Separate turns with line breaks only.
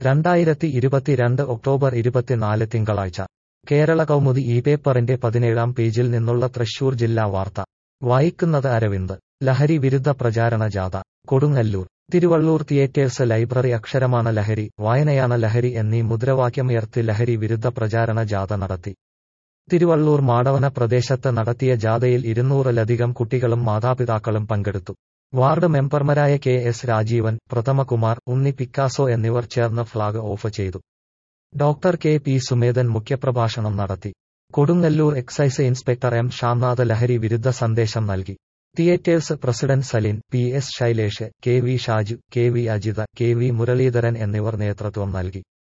രണ്ടായിരത്തി ഇരുപത്തിരണ്ട് ഒക്ടോബർ ഇരുപത്തിനാല് തിങ്കളാഴ്ച കേരള കൗമുദി ഈ പേപ്പറിന്റെ പതിനേഴാം പേജിൽ നിന്നുള്ള തൃശൂർ ജില്ലാ വാർത്ത വായിക്കുന്നത് അരവിന്ദ് ലഹരി വിരുദ്ധ പ്രചാരണ ജാഥ കൊടുങ്ങല്ലൂർ തിരുവള്ളൂർ തിയേറ്റേഴ്സ് ലൈബ്രറി അക്ഷരമാണ് ലഹരി വായനയാണ് ലഹരി എന്നീ മുദ്രാവാക്യമുയർത്തി ലഹരി വിരുദ്ധ പ്രചാരണ ജാഥ നടത്തി തിരുവള്ളൂർ മാടവന പ്രദേശത്ത് നടത്തിയ ജാഥയിൽ ഇരുന്നൂറിലധികം കുട്ടികളും മാതാപിതാക്കളും പങ്കെടുത്തു വാർഡ് മെമ്പർമാരായ കെ എസ് രാജീവൻ പ്രഥമകുമാർ ഉണ്ണി പിക്കാസോ എന്നിവർ ചേർന്ന് ഫ്ളാഗ് ഓഫ് ചെയ്തു ഡോക്ടർ കെ പി സുമേധൻ മുഖ്യപ്രഭാഷണം നടത്തി Kodungallur excise inspector M Shyamnath ലഹരി വിരുദ്ധ സന്ദേശം നൽകി theatres president Salin P S Shailesh K V Shaju K V Ajitha K V Muraleedharan എന്നിവർ നേതൃത്വം നൽകി